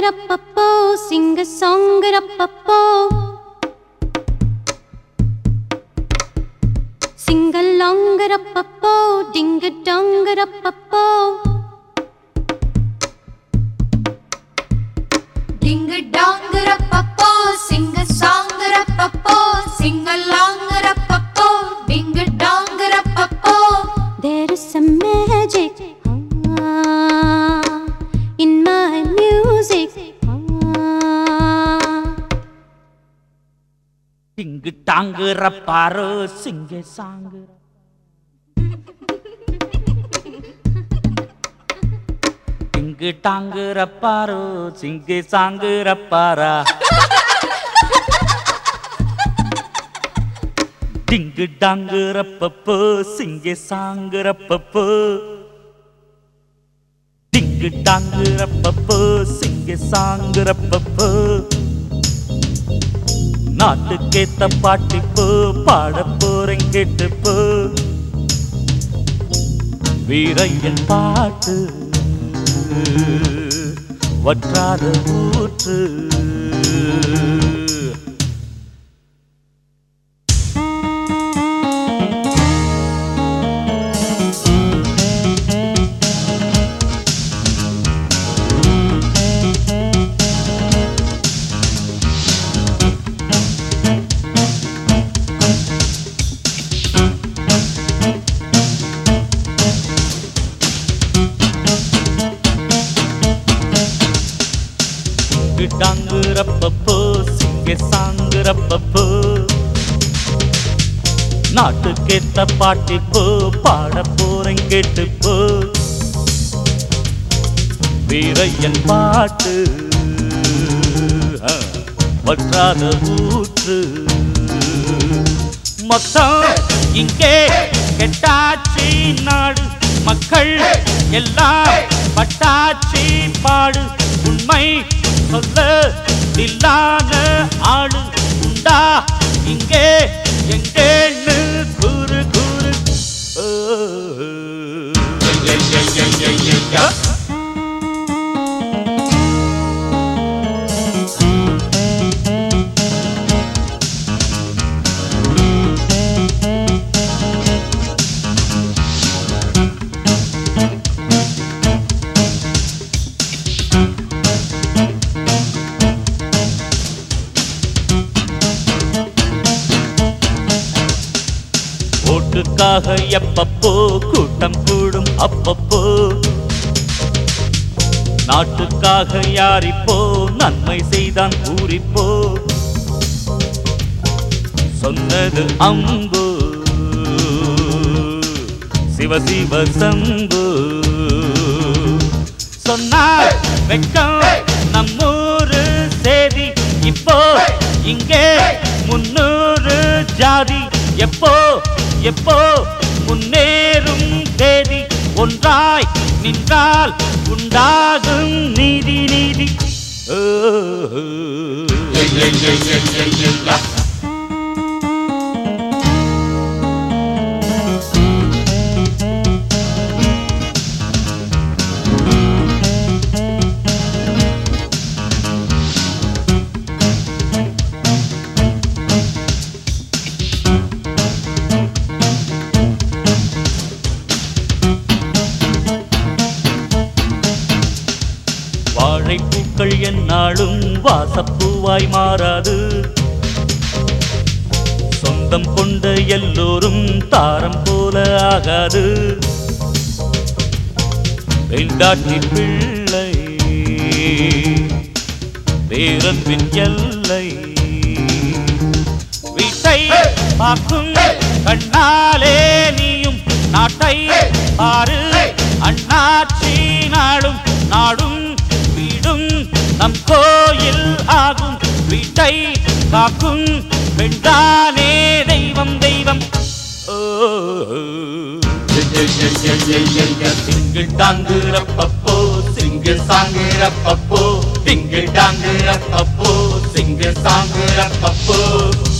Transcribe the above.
Sing-a-long-a-papa, sing-a-song-a-papa. Sing-a-long-a-papa, ding-a-dong-a-papa. Ding a dong a papa, sing a song a papa, sing along a papa, ding a dong a papa. There is some magic ah, in my music. ah. டிங்கு டாங்குற பாரு சிங்க சாங்குற டிங்கு டாங்குற பாரு சிங்க சாங்குற பாரா டிங்கு டாங்குற பப்பு சிங்க சாங்குற பப்பு டிங்கு டாங்குற பப்பு சிங்க சாங்குற பப்பு நாட்டுக்கேத்த பாட்டிப்பு பாட போறேன் கேட்டுப்பு வீரையன் பாட்டு வற்றாத ஊற்று கிட்டாங்குறப்பப்போ சிங்க சாங்குறப்பப்போ நாட்டுக்கேத்த பாட்டிப்போ பாட போறேன் கேட்டுப்போ வீரையன் பாட்டு ஆ, வற்றாத ஊற்று மொத்தம் இங்கே கெட்டாச்சி நாடு மக்கள் எல்லாம் பட்டாச்சி பாடு உண்மை சொல்ல இல்லாத ஆளு உண்டா இங்கே எங்கேன்னு கூறு கூறு ஓ, ஐய, ஐய, ஐய, ஐய, ஐய. ஓட்டுக்காக எப்பப்போ கூட்டம் கூடும் அப்பப்போ நாட்டுக்காக யாரிப்போ நன்மை செய்தான் பூரிப்போ சொன்னது அம்பு சிவ சிவ சம்பு சொன்னார் வெக்கம் நம்மூரு சேதி இப்போ இங்கே முன்னூறு ஜாதி எப்போ எப்போ முன்னேறும் தேதி ஒன்றாய் நின்றால் உண்டாகும் நீதி நீதி ஓ, வாழைப்பூக்கள் என்னாலும் வாசப்பூவாய் மாறாது சொந்தம் கொண்ட எல்லோரும் தாரம் போல ஆகாது பெண்டாட்டி பிள்ளை பேரன்பின் எல்லை வீட்டை பார்க்கும் கண்ணாலே நீயும் நாட்டை பாரு அண்ணாச்சி நாடும் நாடும் வீடும் நம் கோயில் ஆகும் வீட்டை காக்கும் பெண்டானே தெய்வம் தெய்வம் ஓ சிங்கிள் டாங்குறப்பப்போ சிங்கிள் சாங்குறப்பப்போ சிங்கிள் டாங்குறப்பப்போ சிங்கிள் சாங்குறப்பப்போ